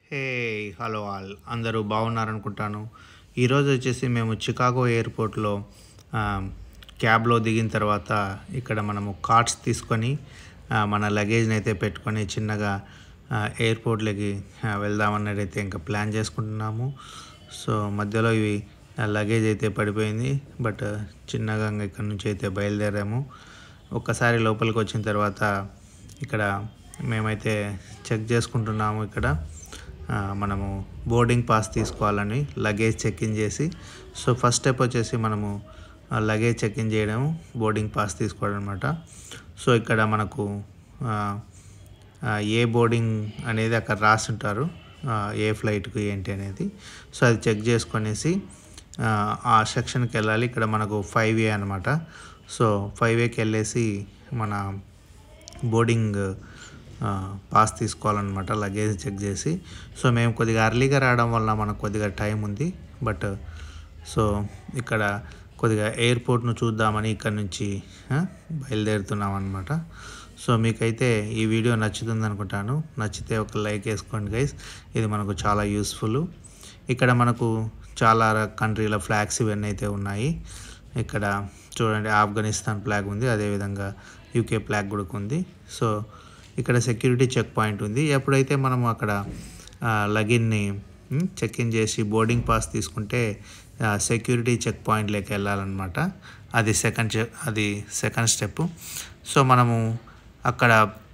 hey hello all అందరూ బాగున్నారనుకుంటాను ఈరోజు వచ్చేసి మేము చికాగో ఎయిర్పోర్ట్లో ఆ, క్యాబ్లో దిగిన తర్వాత ఇక్కడ మనము కార్డ్స్ తీసుకొని ఆ, మన లగేజ్ని అయితే పెట్టుకొని చిన్నగా ఆ, ఎయిర్పోర్ట్లోకి ఆ, వెళ్దామన్నది అయితే ఇంకా ప్లాన్ చేసుకుంటున్నాము సో మధ్యలో ఇవి ఆ, లగేజ్ అయితే పడిపోయింది బట్ చిన్నగా ఇంకా ఇక్కడ నుంచి అయితే బయలుదేరాము ఒక్కసారి లోపలికి వచ్చిన తర్వాత ఇక్కడ మేమైతే చెక్ చేసుకుంటున్నాము ఇక్కడ ఆ, మనము బోర్డింగ్ పాస్ తీసుకోవాలని లగేజ్ చెక్ ఇన్ చేసి సో ఫస్ట్ స్టెప్ వచ్చేసి మనము ఆ, లగేజ్ చెక్ ఇన్ చేయడం బోర్డింగ్ పాస్ తీసుకోవడం అనమాట సో ఇక్కడ మనకు ఆ, ఆ, ఏ బోర్డింగ్ అనేది అక్కడ రాసి ఉంటారు ఆ, ఏ ఫ్లైట్కి ఏంటి అనేది సో అది చెక్ చేసుకొనేసి ఆ, ఆ సెక్షన్కి వెళ్ళాలి ఇక్కడ మనకు ఫైవ్ ఏ అనమాట సో ఫైవ్ ఏకి వెళ్ళేసి మన బోర్డింగ్ ఆ, పాస్ తీసుకోవాలన్నమాట లగేజ్ చెక్ చేసి సో మేము కొద్దిగా అర్లీగా రావడం వల్ల మనకు కొద్దిగా టైం ఉంది బట్ సో ఇక్కడ కొద్దిగా ఎయిర్పోర్ట్ను చూద్దామని ఇక్కడ నుంచి ఆ, బయలుదేరుతున్నాం అనమాట సో మీకైతే ఈ వీడియో నచ్చుతుంది అనుకుంటాను నచ్చితే ఒక లైక్ వేసుకోండి గైస్ ఇది మనకు చాలా యూస్ఫుల్ ఇక్కడ మనకు చాలా కంట్రీల ఫ్లాగ్స్ ఇవన్నీ అయితే ఉన్నాయి ఇక్కడ చూడండి ఆఫ్ఘనిస్తాన్ ఫ్లాగ్ ఉంది అదేవిధంగా యూకే ఫ్లాగ్ కూడా ఉంది సో ఇక్కడ సెక్యూరిటీ చెక్ పాయింట్ ఉంది ఎప్పుడైతే మనం అక్కడ లగిన్ని చెక్ ఇన్ చేసి బోర్డింగ్ పాస్ తీసుకుంటే సెక్యూరిటీ చెక్ పాయింట్లోకి వెళ్ళాలన్నమాట అది సెకండ్ అది సెకండ్ స్టెప్ సో మనము అక్కడ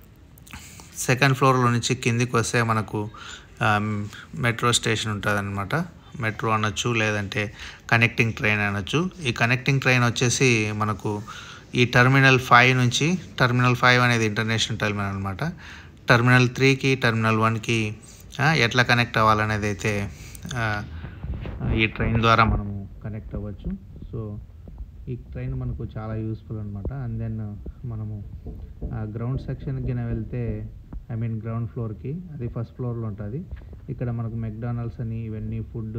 సెకండ్ ఫ్లోర్లో నుంచి కిందికి వస్తే మనకు ఆ, మెట్రో స్టేషన్ ఉంటుంది అనమాట మెట్రో అనొచ్చు లేదంటే కనెక్టింగ్ ట్రైన్ అనొచ్చు ఈ కనెక్టింగ్ ట్రైన్ వచ్చేసి మనకు ఈ టర్మినల్ ఫైవ్ నుంచి టర్మినల్ ఫైవ్ అనేది ఇంటర్నేషనల్ టర్మినల్ అనమాట టర్మినల్ త్రీకి టర్మినల్ వన్కి ఎట్లా కనెక్ట్ అవ్వాలనేది అయితే ఆ, ఈ ట్రైన్ ద్వారా మనము కనెక్ట్ అవ్వచ్చు సో ఈ ట్రైన్ మనకు చాలా యూస్ఫుల్ అనమాట అండ్ దెన్ మనము గ్రౌండ్ సెక్షన్కి వెళ్తే ఐ మీన్ గ్రౌండ్ ఫ్లోర్కి అది ఫస్ట్ ఫ్లోర్లో ఉంటుంది ఇక్కడ మనకు మెక్డానల్డ్స్ అని ఇవన్నీ ఫుడ్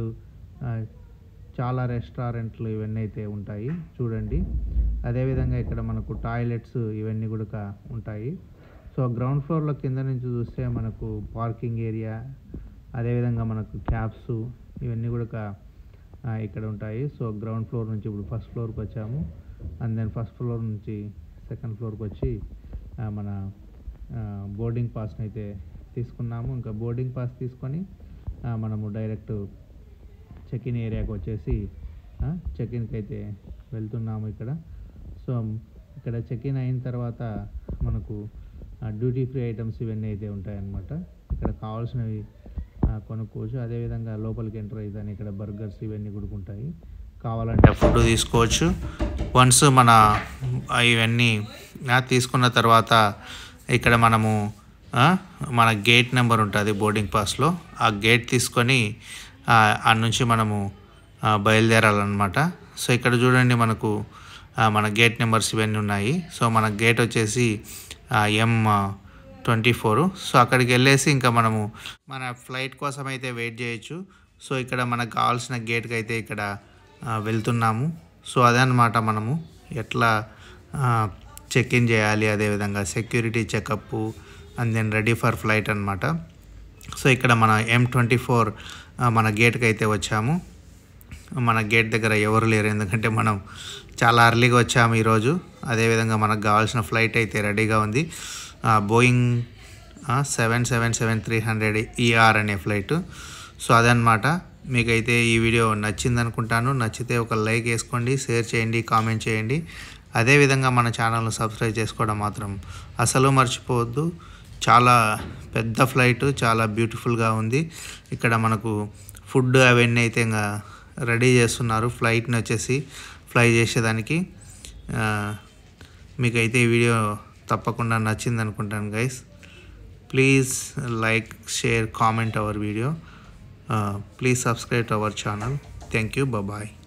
చాలా రెస్టారెంట్లు ఇవన్నీ అయితే ఉంటాయి చూడండి అదేవిధంగా ఇక్కడ మనకు టాయిలెట్స్ ఇవన్నీ కూడా ఉంటాయి సో గ్రౌండ్ ఫ్లోర్లో కింద నుంచి చూస్తే మనకు పార్కింగ్ ఏరియా అదేవిధంగా మనకు క్యాబ్స్ ఇవన్నీ కూడా ఆ, ఇక్కడ ఉంటాయి సో గ్రౌండ్ ఫ్లోర్ నుంచి ఇప్పుడు ఫస్ట్ ఫ్లోర్కి వచ్చాము అండ్ దెన్ ఫస్ట్ ఫ్లోర్ నుంచి సెకండ్ ఫ్లోర్కి వచ్చి ఆ, మన బోర్డింగ్ పాస్ని అయితే తీసుకున్నాము ఇంకా బోర్డింగ్ పాస్ తీసుకొని ఆ, మనము డైరెక్ట్ చెక్ ఇన్ ఏరియాకి వచ్చేసి చెక్ ఇన్కి అయితే వెళ్తున్నాము ఇక్కడ సో ఇక్కడ చెక్ ఇన్ అయిన తర్వాత మనకు డ్యూటీ ఫ్రీ ఐటమ్స్ ఇవన్నీ అయితే ఉంటాయన్నమాట ఇక్కడ కావాల్సినవి ఆ, కొనుక్కోవచ్చు అదేవిధంగా లోపలికి ఎంటర్ అయితే ఇక్కడ బర్గర్స్ ఇవన్నీ కూడా ఉంటాయి కావాలంటే ఫుడ్ తీసుకోవచ్చు వన్స్ మన ఆ, ఇవన్నీ ఆ, తీసుకున్న తర్వాత ఇక్కడ మనము ఆ, మన గేట్ నెంబర్ ఉంటుంది బోర్డింగ్ పాస్లో ఆ గేట్ తీసుకొని ఆ ఆ నుంచి మనము ఆ, బయలుదేరాలన్నమాట సో ఇక్కడ చూడండి మనకు ఆ, మన గేట్ నెంబర్స్ ఇవన్నీ ఉన్నాయి సో మన గేట్ వచ్చేసి ఎం ట్వంటీ ఫోర్ సో అక్కడికి వెళ్ళేసి ఇంకా మనము మన ఫ్లైట్ కోసం అయితే వెయిట్ చేయొచ్చు సో ఇక్కడ మనకు కావాల్సిన గేట్కి అయితే ఇక్కడ ఆ, వెళ్తున్నాము సో అదనమాట మనము ఎట్లా చెక్ ఇన్ చేయాలి అదేవిధంగా security checkup and then ready for flight అనమాట సో ఇక్కడ మన ఎం ట్వంటీ ఫోర్ మన గేట్కి అయితే వచ్చాము మన గేట్ దగ్గర ఎవరు లేరు ఎందుకంటే మనం చాలా అర్లీగా వచ్చాము ఈరోజు అదేవిధంగా మనకు కావాల్సిన ఫ్లైట్ అయితే రెడీగా ఉంది Boeing seven seven seven three hundred ER అనే ఫ్లైట్ సో అదనమాట మీకైతే ఈ వీడియో నచ్చింది అనుకుంటాను నచ్చితే ఒక లైక్ వేసుకోండి షేర్ చేయండి కామెంట్ చేయండి అదేవిధంగా మన ఛానల్ను సబ్స్క్రైబ్ చేసుకోవడం మాత్రం అసలు మర్చిపోవద్దు చాలా పెద్ద ఫ్లైట్ చాలా బ్యూటిఫుల్గా ఉంది ఇక్కడ మనకు ఫుడ్ అవన్నీ అయితే ఇంకా రెడీ చేస్తున్నారు ఫ్లైట్ని వచ్చేసి ఫ్లై చేసేదానికి ఆ, మీకైతే ఈ వీడియో తప్పకుండా నచ్చింది అనుకుంటాను guys please like share comment our video please subscribe our channel thank you bye